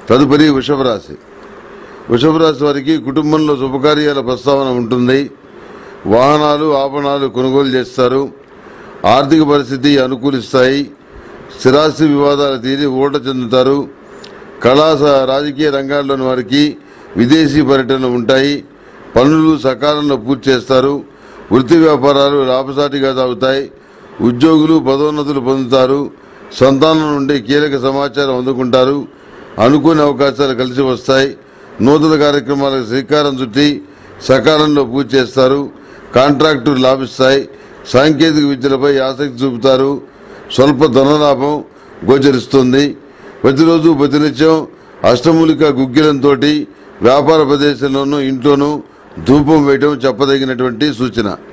తదుపరి వృషభ రాశి వృషభ రాశి వారికి కుటుంబంలో శుభకార్యాల ప్రస్తావన ఉంటుంది వాహనాలు ఆభరణాలు కొనుగోలు చేస్తారు ఆర్థిక పరిస్థితి అనుకూలిస్తాయి స్థిరాస్తి వివాదాలు తీరి ఊట చెందుతారు కళా స- రాజకీయ రంగాల్లోని వారికి విదేశీ పర్యటనలు ఉంటాయి పనులు సకాలంలో పూర్తి చేస్తారు వృత్తి వ్యాపారాలు లాభసాటిగా సాగుతాయి ఉద్యోగులు పదోన్నతులు పొందుతారు సంతానం నుండి కీలక సమాచారం అందుకుంటారు అనుకోని అవకాశాలు కలిసి వస్తాయి నూతన కార్యక్రమాలకు శ్రీకారం చుట్టి సకాలంలో పూర్తి చేస్తారు కాంట్రాక్టులు లాభిస్తాయి సాంకేతిక విద్యలపై ఆసక్తి చూపుతారు స్వల్ప ధనలాభం గోచరిస్తుంది ప్రతిరోజు ప్రతినిత్యం అష్టమూలిక గుగ్గిలంతో వ్యాపార ప్రదేశంలోనూ ఇంట్లోనూ ధూపం వేయడం చెప్పదగినటువంటి సూచన